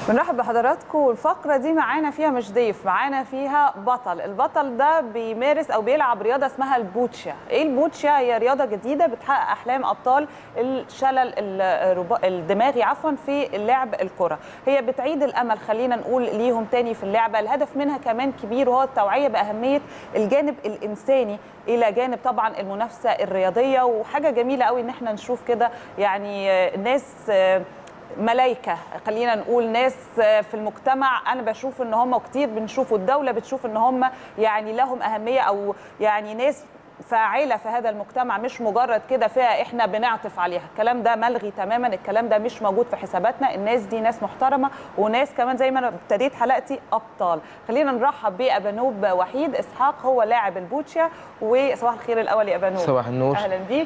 بنرحب بحضراتكم والفقره دي معانا فيها مش ضيف معانا فيها بطل البطل ده بيمارس او بيلعب رياضه اسمها البوتشا ايه البوتشا هي رياضه جديده بتحقق احلام ابطال الشلل الربا- الدماغي عفوا في اللعب الكره هي بتعيد الامل خلينا نقول ليهم تاني في اللعبه الهدف منها كمان كبير وهو التوعيه باهميه الجانب الانساني الى جانب طبعا المنافسه الرياضيه وحاجه جميله قوي ان احنا نشوف كده يعني آه، ناس آه، ملايكه خلينا نقول ناس في المجتمع انا بشوف ان هم كتير بنشوف والدوله بتشوف ان هم يعني لهم اهميه او يعني ناس فاعله في هذا المجتمع مش مجرد كده فئه احنا بنعطف عليها الكلام ده ملغي تماما الكلام ده مش موجود في حساباتنا الناس دي ناس محترمه وناس كمان زي ما انا ابتديت حلقتي ابطال خلينا نرحب بابانوب وحيد اسحاق هو لاعب البوتشا وصباح الخير الاول يا ابانوب صباح النور. اهلا بيك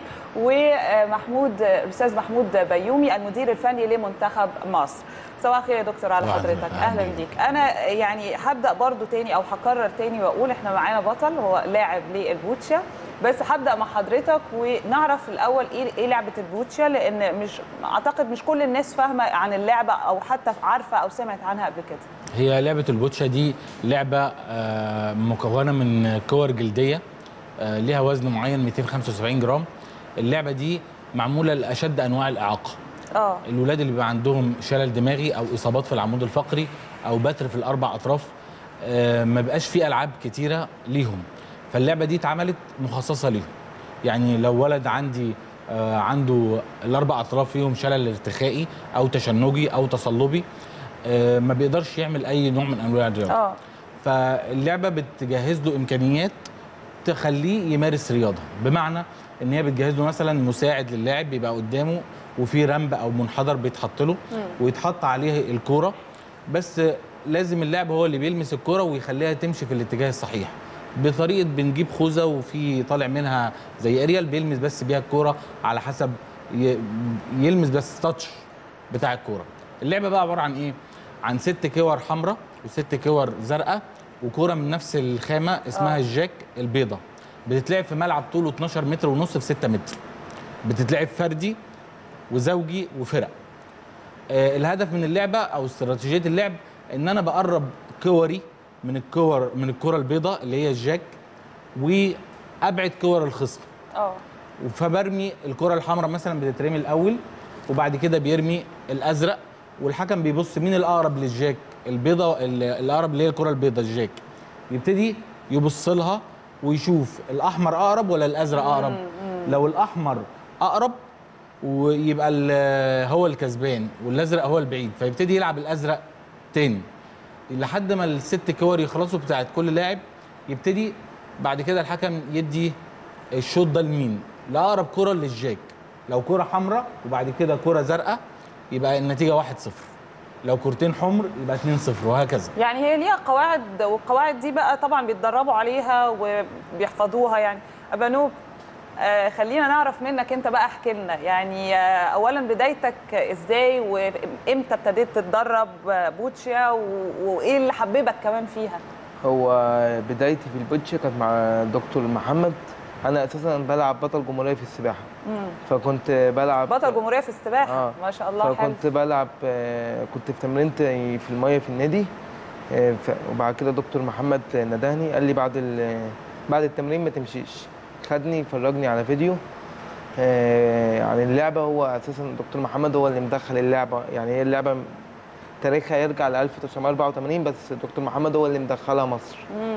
ومحمود الاستاذ محمود بيومي المدير الفني لمنتخب مصر صباح الخير يا دكتور على صباح حضرتك الخير. اهلا أهلا بيك انا يعني هبدا برضو تاني او هكرر تاني واقول احنا معانا بطل هو لاعب للبوتشا بس هبدا مع حضرتك ونعرف الاول ايه ايه لعبه البوتشا لان مش اعتقد مش كل الناس فاهمه عن اللعبه او حتى عارفه او سمعت عنها قبل كده هي لعبة البوتشا دي لعبة آه، مكونة من كور جلدية آه، ليها وزن معين 275 جرام اللعبة دي معمولة لأشد أنواع الإعاقة اه الولاد اللي بيبقى عندهم شلل دماغي أو إصابات في العمود الفقري أو بتر في الأربع أطراف آه، ما بقاش في ألعاب كتيرة ليهم فاللعبة دي اتعملت مخصصة ليهم يعني لو ولد عندي آه، عنده الأربع أطراف فيهم شلل ارتخائي أو تشنجي أو تصلبي آه، ما بيقدرش يعمل أي نوع من أنواع الرياضة اه فاللعبه بتجهز له امكانيات تخليه يمارس رياضه بمعنى ان هي بتجهز له مثلا مساعد للاعب بيبقى قدامه وفي رمب او منحدر بيتحط له ويتحط عليه الكوره بس لازم اللاعب هو اللي بيلمس الكوره ويخليها تمشي في الاتجاه الصحيح بطريقه بنجيب خوذه وفي طالع منها زي اريال بيلمس بس بيها الكوره على حسب ي- يلمس بس تاتش بتاع الكوره اللعبه بقى عباره عن ايه عن ست كور حمراء وست كور زرقاء وكوره من نفس الخامه اسمها آه. الجاك البيضه بتتلعب في ملعب طوله 12 متر ونص في 6 متر بتتلعب فردي وزوجي وفرق آه الهدف من اللعبه او استراتيجيه اللعب ان انا بقرب كوري من الكور من الكره البيضاء اللي هي الجاك وابعد كور الخصم اه فبرمي الكره الحمراء مثلا بتترمي الاول وبعد كده بيرمي الازرق والحكم بيبص مين الاقرب للجاك البيضه ال- الاقرب اللي هي الكره البيضاء الجاك يبتدي يبص لها ويشوف الاحمر اقرب ولا الازرق اقرب لو الاحمر اقرب ويبقى ال- هو الكسبان والازرق هو البعيد فيبتدي يلعب الازرق تاني لحد ما الست كور يخلصوا بتاعت كل لاعب يبتدي بعد كده الحكم يدي الشوط ده لمين لاقرب كره للجاك لو كره حمراء وبعد كده كره زرقاء يبقى النتيجه 1-0 لو كورتين حمر يبقى 2-0 وهكذا يعني هي ليها قواعد والقواعد دي بقى طبعا بيتدربوا عليها وبيحفظوها يعني ابانوب آه خلينا نعرف منك انت بقى احكي لنا يعني آه اولا بدايتك ازاي وامتى ابتديت تتدرب آه، بوتشيا و- وايه اللي حببك كمان فيها هو بدايتي في البوتشا كانت مع دكتور محمد انا اساسا بلعب بطل جمهوريه في السباحه مم. فكنت بلعب بطل جمهوريه في السباحه آه. ما شاء الله حلو فكنت بلعب آه، كنت في تمرينتي في الميه في النادي آه، ف- وبعد كده دكتور محمد ندهني قال لي بعد ال- بعد التمرين ما تمشيش خدني فرجني على فيديو آه، عن اللعبه هو اساسا دكتور محمد هو اللي مدخل اللعبه يعني هي اللعبه تاريخها يرجع ل 1984 بس دكتور محمد هو اللي مدخلها مصر مم.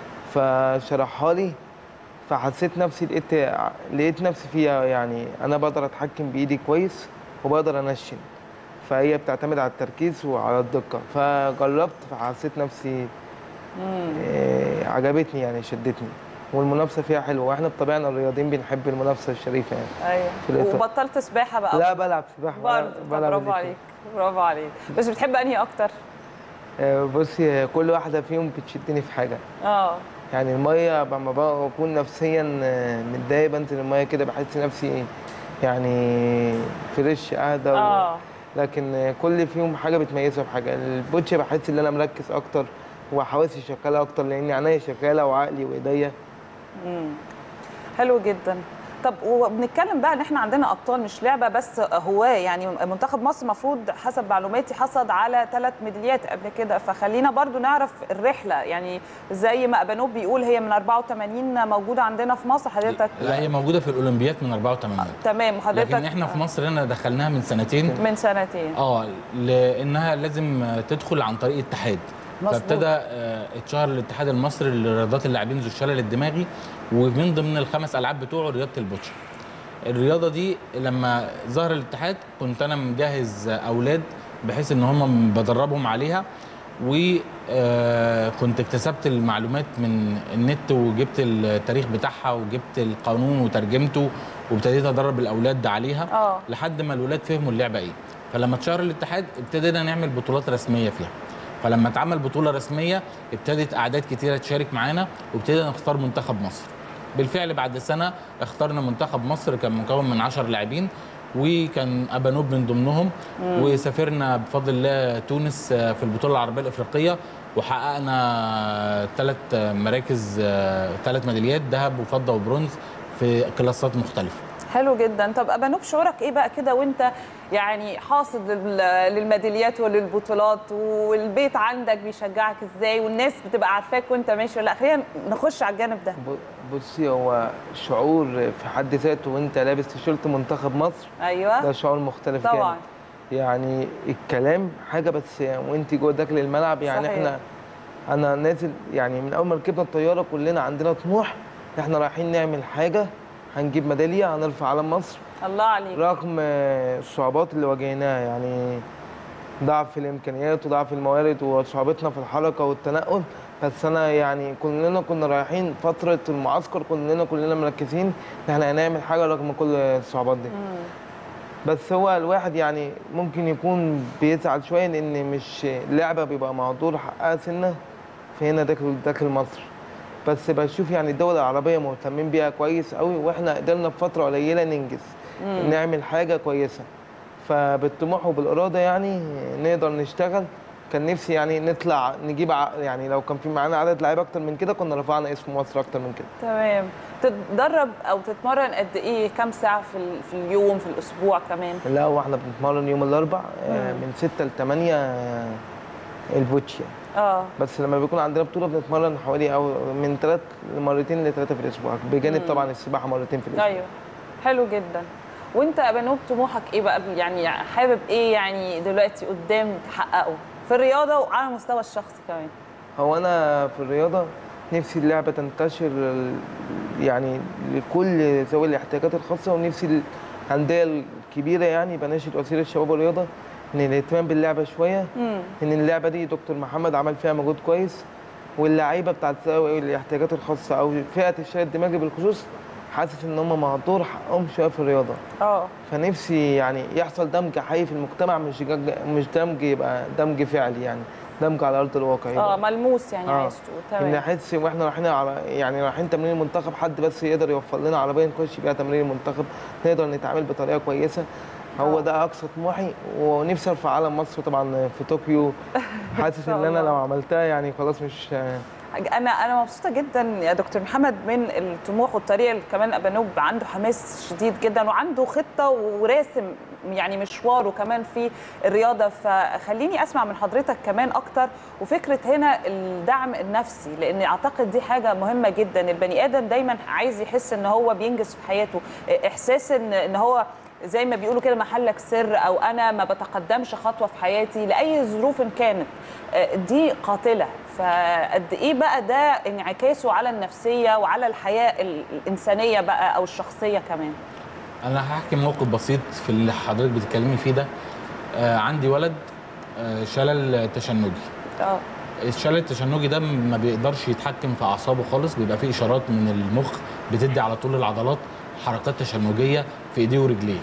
فشرحها لي فحسيت نفسي لقيت لقيت نفسي فيها يعني انا بقدر اتحكم بايدي كويس وبقدر انشن فهي بتعتمد على التركيز وعلى الدقه فجربت فحسيت نفسي مم. آه، عجبتني يعني شدتني والمنافسه فيها حلوه واحنا بطبيعنا الرياضيين بنحب المنافسه الشريفه يعني ايوه في الإطار. وبطلت سباحه بقى لا بلعب سباحه برضه طب بلعب برافو الاتنين. عليك برافو عليك بس بتحب انهي اكتر آه، بصي كل واحده فيهم بتشدني في حاجه اه يعني الميه لما بكون نفسيا آه، متضايق بنزل الميه كده بحس نفسي يعني فريش اهدى و... اه لكن آه، كل فيهم حاجه بتميزه بحاجه البوتشي بحس ان انا مركز اكتر وحواسي شغاله اكتر لان عينيا شغاله وعقلي وايديا مم. حلو جدا طب وبنتكلم بقى ان احنا عندنا ابطال مش لعبه بس هواه يعني منتخب مصر المفروض حسب معلوماتي حصد على ثلاث ميداليات قبل كده فخلينا برضو نعرف الرحله يعني زي ما ابانوب بيقول هي من 84 موجوده عندنا في مصر حضرتك لا هي موجوده في الاولمبياد من 84 تمام وحضرتك لكن احنا في مصر هنا دخلناها من سنتين من سنتين اه لانها لازم تدخل عن طريق اتحاد مظبوط. فابتدى آه، اتشهر الاتحاد المصري لرياضات اللاعبين ذو الشلل الدماغي ومن ضمن الخمس العاب بتوعه رياضه البوتشر الرياضه دي لما ظهر الاتحاد كنت انا مجهز اولاد بحيث ان هم بدربهم عليها وكنت اكتسبت المعلومات من النت وجبت التاريخ بتاعها وجبت القانون وترجمته وابتديت ادرب الاولاد عليها اه لحد ما الولاد فهموا اللعبه ايه فلما اتشهر الاتحاد ابتدينا نعمل بطولات رسميه فيها فلما اتعمل بطوله رسميه ابتدت اعداد كتيره تشارك معانا وابتدينا نختار منتخب مصر بالفعل بعد سنه اخترنا منتخب مصر كان مكون من 10 لاعبين وكان ابانوب من ضمنهم وسافرنا بفضل الله تونس آه، في البطوله العربيه الافريقيه وحققنا ثلاث مراكز ثلاث ميداليات ذهب وفضه وبرونز في كلاسات مختلفه حلو جدا طب ابانوب شعورك ايه بقى كده وانت يعني حاصد لل- للميداليات وللبطولات والبيت عندك بيشجعك ازاي والناس بتبقى عارفاك وانت ماشي ولا خلينا نخش على الجانب ده ب- بصي هو شعور في حد ذاته وانت لابس تيشيرت منتخب مصر ده ايوه شعور مختلف طبعا جامد يعني الكلام حاجه بس وانت جوه داخل الملعب يعني صحيح. احنا انا نازل يعني من اول ما ركبنا الطياره كلنا عندنا طموح احنا رايحين نعمل حاجه هنجيب ميداليه هنرفع علم مصر الله عليك رغم آه، الصعوبات اللي واجهناها يعني ضعف في الامكانيات وضعف الموارد وصعوبتنا في الحركه والتنقل بس انا يعني كلنا كنا رايحين فتره المعسكر كلنا كلنا مركزين ان احنا هنعمل حاجه رغم كل الصعوبات دي مم. بس هو الواحد يعني ممكن يكون بيزعل شويه لان مش لعبه بيبقى مهدور حقها سنه في هنا داخل داخل مصر بس بشوف يعني الدول العربيه مهتمين بيها كويس قوي واحنا قدرنا في فتره قليله ننجز مم. نعمل حاجه كويسه فبالطموح وبالاراده يعني نقدر نشتغل كان نفسي يعني نطلع نجيب ع- يعني لو كان في معانا عدد لعيبه اكتر من كده كنا رفعنا اسم مصر اكتر من كده تمام تتدرب او تتمرن قد ايه كام ساعه في ال- في اليوم في الاسبوع كمان لا واحنا بنتمرن يوم الاربع آه، من 6 ل 8 البوتشيا اه بس لما بيكون عندنا بطوله بنتمرن حوالي او من ثلاث لمرتين لثلاثه في الاسبوع بجانب مم. طبعا السباحه مرتين في الاسبوع ايوه حلو جدا وانت يا بنوب طموحك ايه بقى يعني حابب ايه يعني دلوقتي قدام تحققه في الرياضه وعلى المستوى الشخصي كمان هو انا في الرياضه نفسي اللعبه تنتشر ال- يعني لكل ذوي الاحتياجات الخاصه ونفسي الانديه الكبيره يعني بناشد وزير الشباب والرياضه ان الاهتمام باللعبه شويه امم ان اللعبه دي دكتور محمد عمل فيها مجهود كويس واللعيبه بتاعت ذوي الاحتياجات الخاصه او فئه الشلل الدماغي بالخصوص حاسس ان هم مهدور حقهم شويه في الرياضه اه فنفسي يعني يحصل دمج حقيقي في المجتمع مش جج- مش دمج يبقى دمج فعلي يعني دمج على ارض الواقع اه يبقى ملموس يعني آه. عايز تقول ان تمام احس واحنا رايحين على يعني رايحين تمرين المنتخب حد بس يقدر يوفر لنا عربيه نخش بيها تمرين المنتخب نقدر نتعامل بطريقه كويسه هو آه. ده اقصى طموحي ونفسي ارفع علم مصر طبعا في طوكيو حاسس شاء ان انا الله. لو عملتها يعني خلاص مش انا انا مبسوطه جدا يا دكتور محمد من الطموح والطريقه اللي كمان ابانوب عنده حماس شديد جدا وعنده خطه وراسم يعني مشواره كمان في الرياضه فخليني اسمع من حضرتك كمان اكتر وفكره هنا الدعم النفسي لان اعتقد دي حاجه مهمه جدا البني ادم دايما عايز يحس ان هو بينجز في حياته احساس ان ان هو زي ما بيقولوا كده محلك سر او انا ما بتقدمش خطوه في حياتي لاي ظروف كانت آه، دي قاتله فقد ايه بقى ده انعكاسه على النفسيه وعلى الحياه ال- الانسانيه بقى او الشخصيه كمان انا هحكي موقف بسيط في اللي حضرتك بتتكلمي فيه ده آه عندي ولد آه شلل تشنجي اه الشلل التشنجي ده ما بيقدرش يتحكم في اعصابه خالص بيبقى فيه اشارات من المخ بتدي على طول العضلات حركات تشنجيه في ايديه ورجليه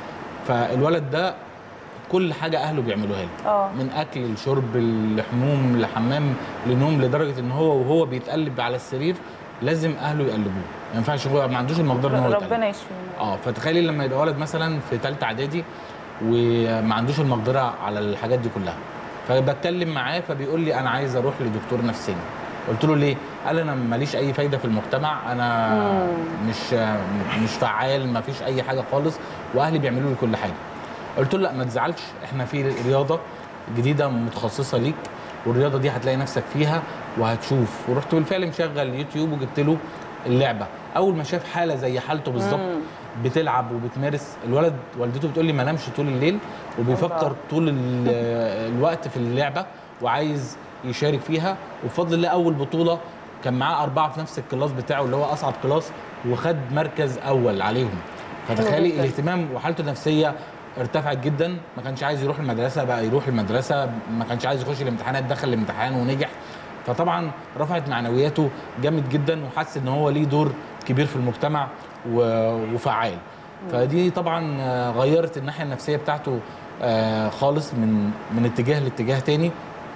فالولد ده كل حاجه اهله بيعملوها له اه من اكل لشرب لحموم لحمام لنوم لدرجه ان هو وهو بيتقلب على السرير لازم اهله يقلبوه ما ينفعش هو ما عندوش المقدره ان هو يتقلب ربنا يشفيه اه فتخيلي لما يبقى ولد مثلا في ثالثه اعدادي وما عندوش المقدره على الحاجات دي كلها فبتكلم معاه فبيقول لي انا عايز اروح لدكتور نفساني قلت له ليه قال انا ماليش اي فايده في المجتمع انا مش مش فعال ما فيش اي حاجه خالص واهلي بيعملوا لي كل حاجه قلت له لا ما تزعلش احنا في رياضه جديده متخصصه ليك والرياضه دي هتلاقي نفسك فيها وهتشوف ورحت بالفعل مشغل يوتيوب وجبت له اللعبه اول ما شاف حاله زي حالته بالظبط بتلعب وبتمارس الولد والدته بتقول لي ما نامش طول الليل وبيفكر طول ال- الوقت في اللعبه وعايز يشارك فيها وبفضل الله اول بطوله كان معاه اربعه في نفس الكلاس بتاعه اللي هو اصعب كلاس وخد مركز اول عليهم فتخيلي جداً. الاهتمام وحالته النفسيه ارتفعت جدا ما كانش عايز يروح المدرسه بقى يروح المدرسه ما كانش عايز يخش الامتحانات دخل الامتحان ونجح فطبعا رفعت معنوياته جامد جدا وحس ان هو ليه دور كبير في المجتمع و- وفعال فدي طبعا آه، غيرت الناحيه النفسيه بتاعته آه، خالص من من اتجاه لاتجاه تاني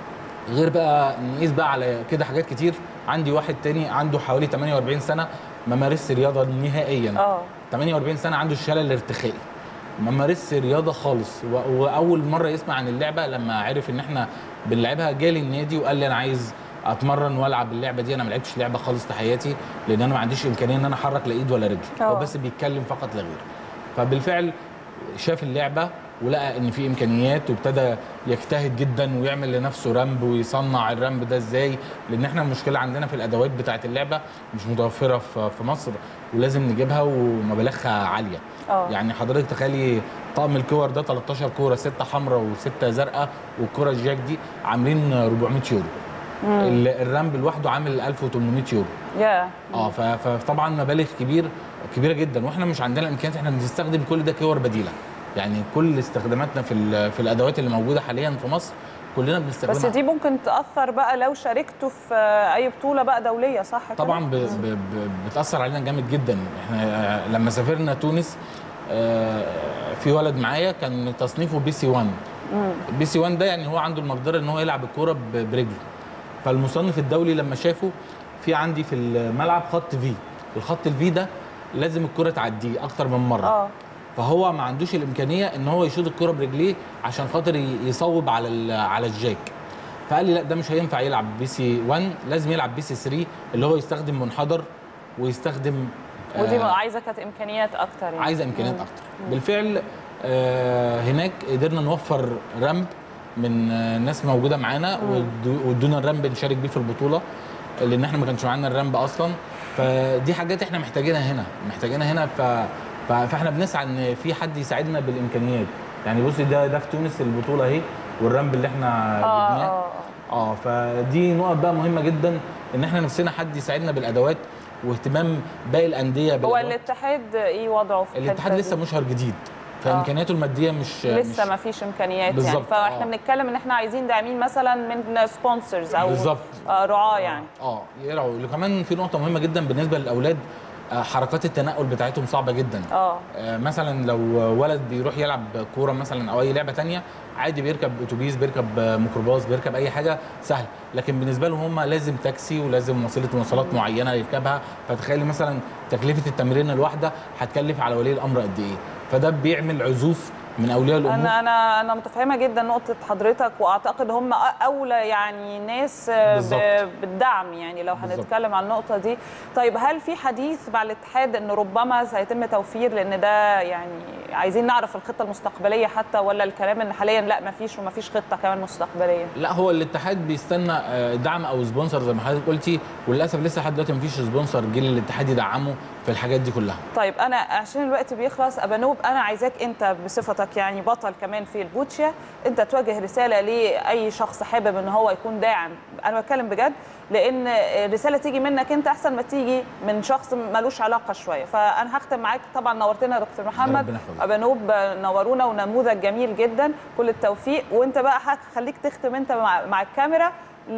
غير بقى نقيس بقى على كده حاجات كتير عندي واحد تاني عنده حوالي 48 سنه ما مارسش رياضه نهائيا اه 48 سنه عنده الشلل الارتخائي ما مارسش رياضه خالص و- واول مره يسمع عن اللعبه لما عرف ان احنا بنلعبها جالي النادي وقال لي انا عايز اتمرن والعب اللعبه دي انا ما لعبتش لعبه خالص في حياتي لان انا ما عنديش امكانيه ان انا احرك لا ايد ولا رجل هو آه. بس بيتكلم فقط لا غير فبالفعل شاف اللعبه ولقى ان في امكانيات وابتدى يجتهد جدا ويعمل لنفسه رامب ويصنع الرامب ده ازاي لان احنا المشكله عندنا في الادوات بتاعه اللعبه مش متوفره في في مصر ولازم نجيبها ومبالغها عاليه اه يعني حضرتك تخيلي طقم الكور ده 13 كوره سته حمراء وسته زرقاء والكوره الجاك دي عاملين 400 يورو ال- الرامب لوحده عامل 1800 يورو يا اه ف- فطبعا مبالغ كبير كبيره جدا واحنا مش عندنا امكانيات احنا بنستخدم كل ده كور بديله يعني كل استخداماتنا في ال- في الادوات اللي موجوده حاليا في مصر كلنا بنستخدمها بس دي ممكن تاثر بقى لو شاركتوا في اي بطوله بقى دوليه صح كده؟ طبعا ب... ب... ب... بتاثر علينا جامد جدا احنا آه، لما سافرنا تونس آه، في ولد معايا كان تصنيفه بي سي 1 بي سي 1 ده يعني هو عنده المقدره ان هو يلعب الكوره ب- برجله فالمصنف الدولي لما شافه في عندي في الملعب خط في الخط الفي ده لازم الكوره تعديه اكتر من مره اه فهو ما عندوش الامكانيه ان هو يشوط الكره برجليه عشان خاطر ي- يصوب على ال- على الجاك فقال لي لا ده مش هينفع يلعب بي سي 1 لازم يلعب بي سي 3 اللي هو يستخدم منحدر ويستخدم ودي آه، بقى عايزه كانت امكانيات اكتر يعني عايزه امكانيات اكتر بالفعل آه، هناك قدرنا نوفر رامب من آه، ناس موجوده معانا وادو- وادونا الرامب نشارك بيه في البطوله لان احنا ما كانش معانا الرامب اصلا فدي حاجات احنا محتاجينها هنا محتاجينها هنا ف... ف... فاحنا بنسعى ان في حد يساعدنا بالامكانيات يعني بصي ده ده في تونس البطوله اهي والرامب اللي احنا اه جبناه اه اه فدي نقط بقى مهمه جدا ان احنا نفسنا حد يساعدنا بالادوات واهتمام باقي الانديه هو بالادوات الاتحاد ايه وضعه في الاتحاد الحتة لسه دي؟ مشهر جديد فامكانياته الماديه مش لسه مش ما فيش امكانيات يعني بالظبط، فاحنا آه. بنتكلم ان احنا عايزين داعمين مثلا من سبونسرز او بالظبط. آه رعاه يعني اه يرعوا وكمان في نقطه مهمه جدا بالنسبه للاولاد آه، حركات التنقل بتاعتهم صعبه جدا اه آه، مثلا لو ولد بيروح يلعب كوره مثلا او اي لعبه تانية عادي بيركب اتوبيس بيركب آه، ميكروباص بيركب اي حاجه سهل لكن بالنسبه لهم هم لازم تاكسي ولازم وسيله مواصلات معينه يركبها فتخيلي مثلا تكلفه التمرين الواحده هتكلف على ولي الامر قد ايه فده بيعمل عزوف من اولياء الامور انا انا انا متفهمه جدا نقطه حضرتك واعتقد هم اولى يعني ناس آه، ب- بالظبط. بالدعم يعني لو بالظبط. هنتكلم عن النقطه دي طيب هل في حديث مع الاتحاد ان ربما سيتم توفير لان ده يعني عايزين نعرف الخطه المستقبليه حتى ولا الكلام ان حاليا لا ما فيش وما فيش خطه كمان مستقبليه لا هو الاتحاد بيستنى آه، دعم او سبونسر زي ما حضرتك قلتي وللاسف لسه لحد دلوقتي مفيش سبونسر جه للاتحاد يدعمه في الحاجات دي كلها طيب انا عشان الوقت بيخلص ابانوب انا عايزاك انت بصفتك يعني بطل كمان في البوتشيا انت توجه رساله لاي شخص حابب ان هو يكون داعم انا بتكلم بجد لان الرساله تيجي منك انت احسن ما تيجي من شخص ملوش علاقه شويه فانا هختم معاك طبعا نورتنا يا دكتور محمد ربنا يحفظك. ابانوب نورونا ونموذج جميل جدا كل التوفيق وانت بقى هخليك تختم انت مع, مع الكاميرا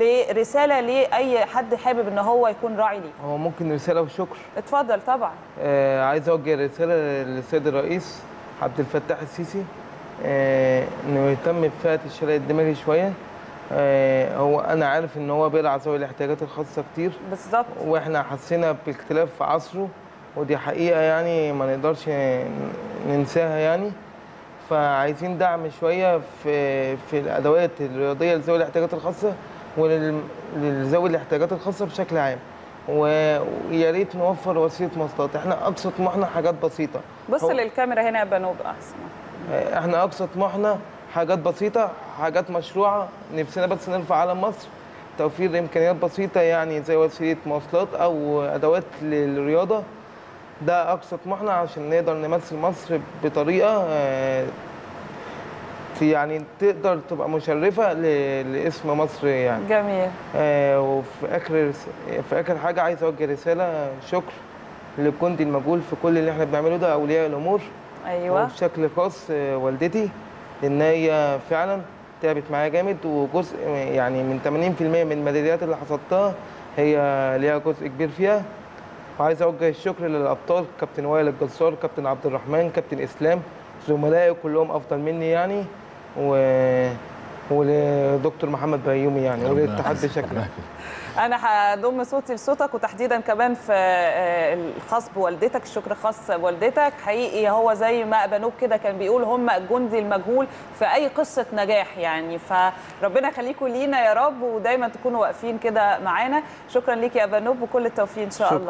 لرساله لاي حد حابب ان هو يكون راعي ليك هو ممكن رساله وشكر اتفضل طبعا آه عايز اوجه رساله للسيد الرئيس عبد الفتاح السيسي آه انه يهتم بفئه الشلل الدماغي شويه آه هو انا عارف ان هو بيرعى ذوي الاحتياجات الخاصه كتير بالظبط واحنا حسينا باختلاف في عصره ودي حقيقه يعني ما نقدرش ننساها يعني فعايزين دعم شويه في في الادوات الرياضيه لذوي الاحتياجات الخاصه ولذوي الاحتياجات الخاصه بشكل عام و- ويا ريت نوفر وسيله مواصلات احنا اقصى طموحنا حاجات بسيطه بص هو- للكاميرا هنا يا بنوب احسن احنا اقصى طموحنا حاجات بسيطه حاجات مشروعه نفسنا بس نرفع علم مصر توفير امكانيات بسيطه يعني زي وسيله مواصلات او ادوات للرياضه ده اقصى طموحنا عشان نقدر نمثل مصر بطريقه آه، في يعني تقدر تبقى مشرفه ل- لاسم مصر يعني جميل آه، وفي اخر في اخر حاجه عايز اوجه رساله شكر للجندي المجهول في كل اللي احنا بنعمله ده اولياء الامور ايوه وبشكل خاص آه، والدتي لان هي فعلا تعبت معايا جامد وجزء يعني من 80% من الميداليات اللي حصدتها هي ليها جزء كبير فيها وعايز اوجه الشكر للابطال كابتن وائل الجزار كابتن عبد الرحمن كابتن اسلام زملائي كلهم افضل مني يعني و ولدكتور محمد بيومي يعني وللاتحاد بشكل انا هضم صوتي لصوتك وتحديدا كمان في آه، الخاص بوالدتك الشكر خاص بوالدتك حقيقي هو زي ما بنوب كده كان بيقول هم الجندي المجهول في اي قصه نجاح يعني فربنا يخليكم لينا يا رب ودايما تكونوا واقفين كده معانا شكرا ليك يا بنوب وكل التوفيق ان شاء شكراً. الله